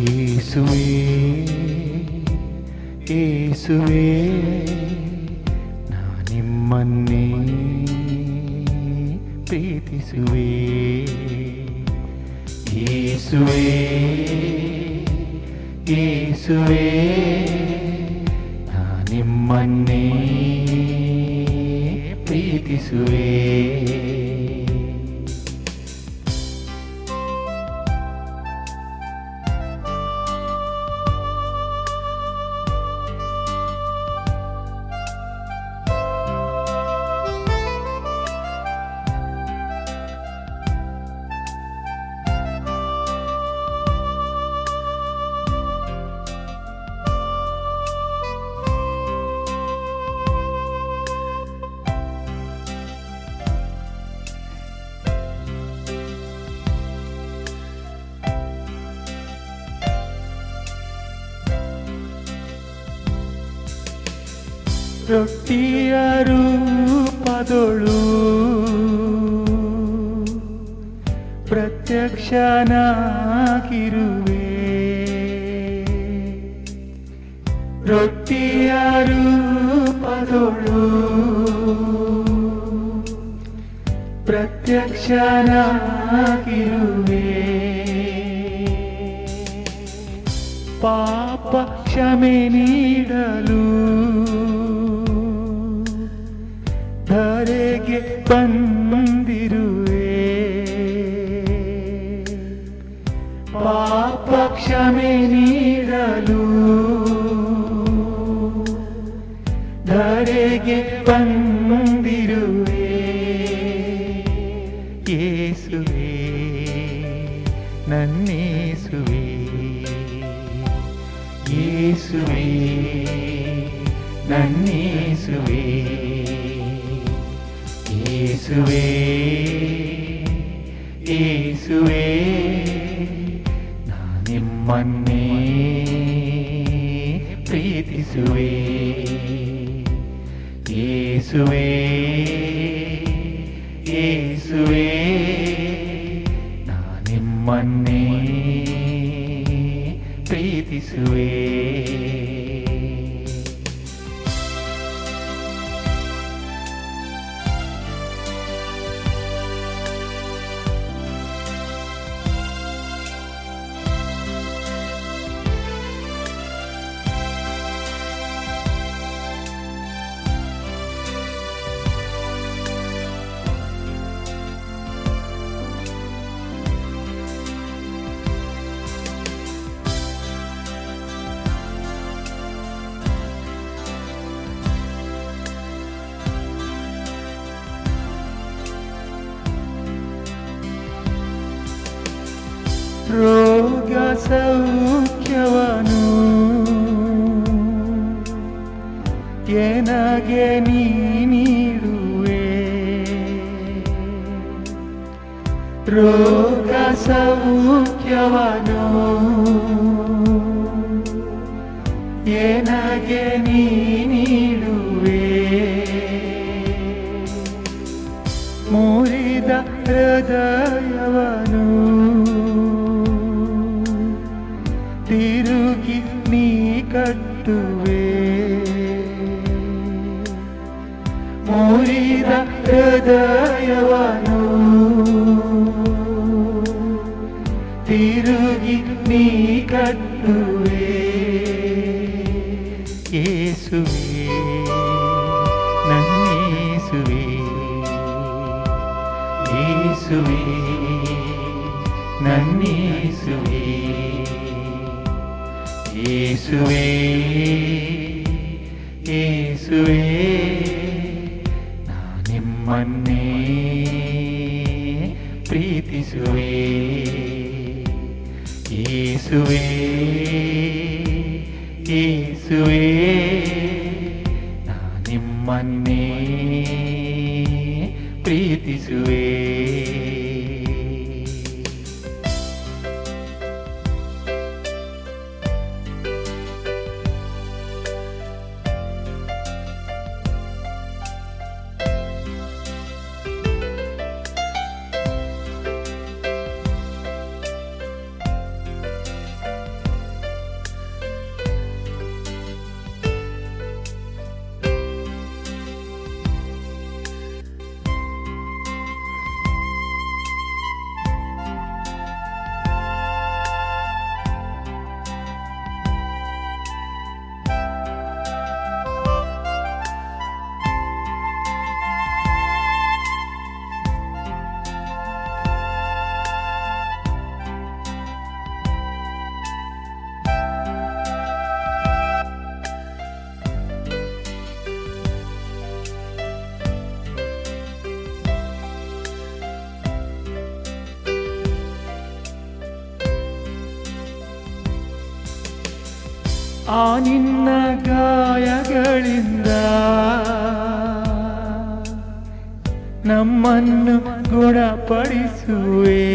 ಯೇಸುವೇ ಯೇಸುವೇ ನಾ ನಿಮ್ಮನ್ನೇ ಪ್ರೀತಿಸುವೆ ಯೇಸುವೇ ಯೇಸುವೇ ನಾ ನಿಮ್ಮನ್ನೇ ಪ್ರೀತಿಸುವೆ ರೊಟ್ಟಿಯ ರೂಪದೊಳು ಪ್ರತ್ಯಕ್ಷನಾಗಿರುವೆ ರೊಟ್ಟಿಯ ರೂಪದೊಳು ಪ್ರತ್ಯಕ್ಷನಾಗಿರುವೆ ಪಾಪ ಕ್ಷಮೆ ನೀಡಲು ಧರೆಗೆ ಬಂದಿರುವೆ ಪಾಪ ಕ್ಷಮೆ ನೀಡಲು ಧರೆಗೆ ಬಂದಿರುವೆ ಯೇಸುವೆ ನನ್ನೇಸುವೆ ಯೇಸುವೆ ನನ್ನೇಸುವೆ ಯೇಸುವೆ ಯೇಸುವೆ ನಾ ನಿಮ್ಮನ್ನೇ ಪ್ರೀತಿಸುವೆ ಯೇಸುವೆ ಯೇಸುವೆ ನಾ ನಿಮ್ಮನ್ನೇ ಪ್ರೀತಿಸುವೆ ರೋಗ ಸೌಖ್ಯವನು ಎನಗೆ ನೀ ನೀಡುವೆ ರೋಗ ಸೌಖ್ಯವನು ಎನಗೆ ನೀ ನೀಡುವೆ ಮುರಿದ ಹೃದಯವನು ತಿರುಗಿ ನೀ ಕಟ್ಟುವೆ ಮುರಿದ ಹೃದಯವನು ತಿರುಗಿ ನೀ ಕಟ್ಟುವೆ ಯೇಸುವೆ ನನ್ನೇಸುವೆ ಯೇಸುವೆ ನನ್ನೇಸುವೆ ಯೇಸುವೆ ಯೇಸುವೆ ನಾ ನಿಮ್ಮನ್ನೇ ಪ್ರೀತಿಸುವೆ ಯೇಸುವೆ ಯೇಸುವೆ ನಾ ನಿಮ್ಮನ್ನೇ ಪ್ರೀತಿಸುವೆ ಆ ನಿನ್ನ ಗಾಯಗಳಿಂದ ನಮ್ಮನ್ನು ಗುಣಪಡಿಸುವೆ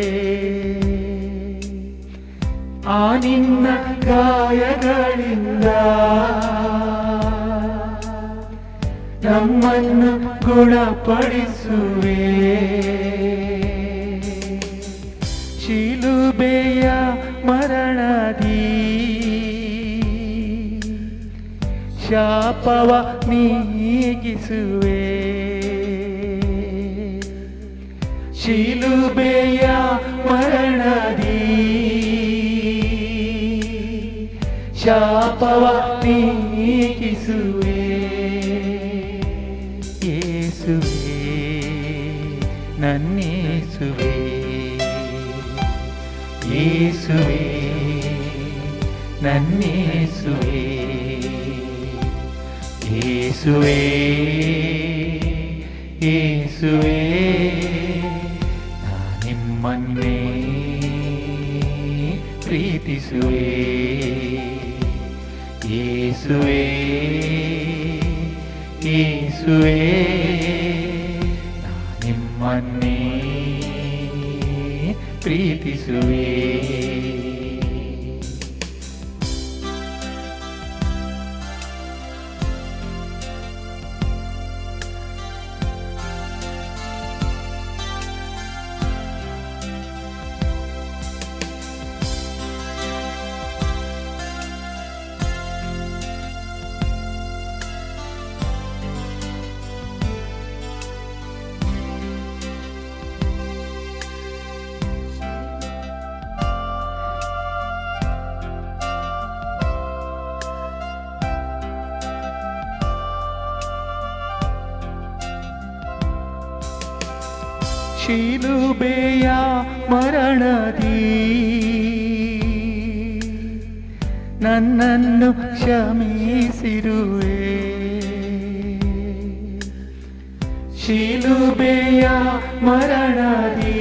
ಆ ನಿನ್ನ ಗಾಯಗಳಿಂದ ನಮ್ಮನ್ನು ಗುಣಪಡಿಸುವೆ ಶಿಲುಬೆಯ ಮರಣದಿ ಶಾಪವ ನೀಗಿಸುವೆ ಶಿಲುಬೆಯ ಮರಣದಿ ಶಾಪವ ನೀಗಿಸುವೆ ಯೇಸುವೆ ನನ್ನೇಸುವೆ ಯೇಸುವೆ ನನ್ನೇಸುವೆ ಯೇಸುವೆ ಯೇಸುವೆ ನಾ ನಿಮ್ಮನ್ನೇ ಪ್ರೀತಿಸುವೆ ಯೇಸುವೆ ಯೇಸುವೆ ನಾ ನಿಮ್ಮನ್ನೇ ಪ್ರೀತಿಸುವೆ ಶಿಲುಬೆಯ ಮರಣದಿ ನನ್ನನ್ನು ಕ್ಷಮಿಸಿರುವೆ ಶಿಲುಬೆಯ ಮರಣದಿ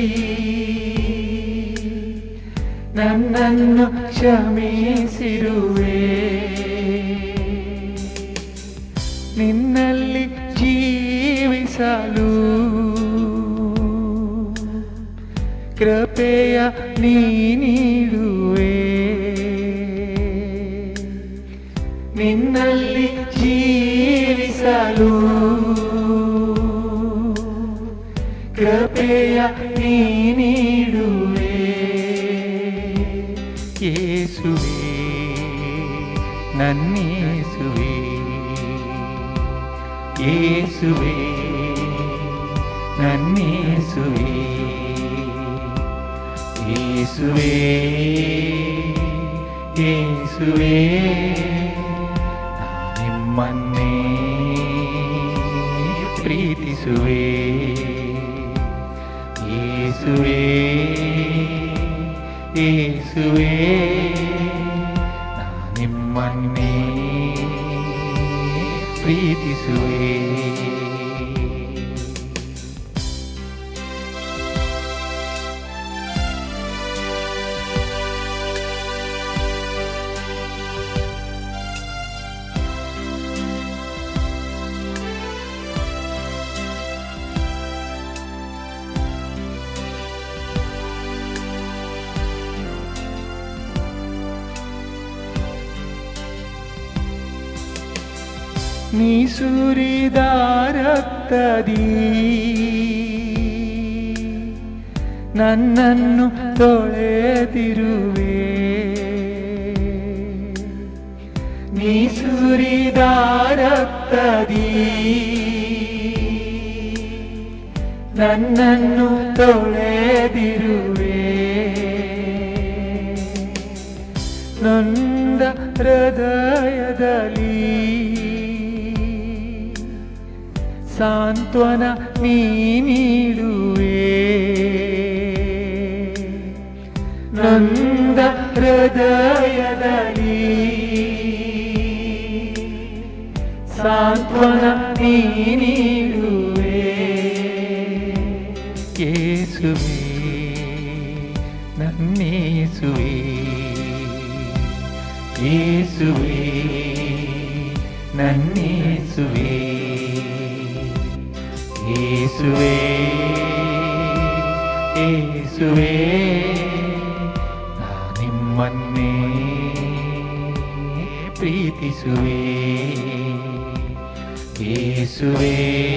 ನನ್ನನ್ನು ಕ್ಷಮಿಸಿರುವೆ ನಿನ್ನಲ್ಲಿ ಜೀವಿಸಲು ಕೃಪೆಯ ನೀ ನೀಡುವೆ ನಿನ್ನಲ್ಲಿ ಜೀವಿಸಲು ಕೃಪೆಯ ನೀ ನೀಡುವೆ ಯೇಸುವೆ ನನ್ನೇಸುವೆ ಯೇಸುವೆ ನನ್ನೇಸುವೆ ಯೇಸುವೆ ಯೇಸುವೆ ನಾ ನಿಮ್ಮನ್ನೇ ಪ್ರೀತಿಸುವೆ ಯೇಸುವೆ ಯೇಸುವೆ ನಾ ನಿಮ್ಮನ್ನೇ ಪ್ರೀತಿಸುವೆ ನೀ ಸುರಿದ ರಕ್ತದಿ ನನ್ನನ್ನು ತೊಳೆದಿರುವೆ ನೀ ಸುರಿದ ರಕ್ತದಿ ನನ್ನನ್ನು ತೊಳೆದಿರುವೆ ನೊಂದ ಹೃದಯದಲ್ಲಿ ಸಾಂತ್ವನ ನೀ ನೀಡುವೆ ನೊಂದ ಹೃದಯದಲ್ಲಿ ಸಾಂತ್ವನ ನೀ ನೀಡುವೆ ಯೇಸುವೆ ನನ್ನೇಸುವೆ ಯೇಸುವೆ ನನ್ನೇಸುವೆ ಯೇಸುವೆ ಯೇಸುವೆ ನಾ ನಿಮ್ಮನ್ನೇ ಪ್ರೀತಿಸುವೆ ಯೇಸುವೆ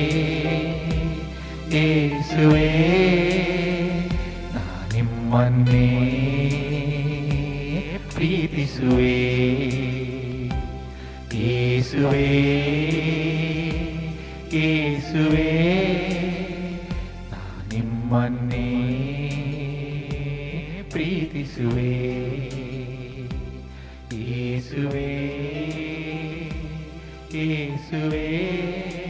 ಯೇಸುವೆ ನಾ ನಿಮ್ಮನ್ನೇ ಪ್ರೀತಿಸುವೆ ಯೇಸುವೆ ಯೇಸುವೆ ನಾ ನಿಮ್ಮನ್ನೇ ಪ್ರೀತಿಸುವೆ ಯೇಸುವೆ ಯೇಸುವೆ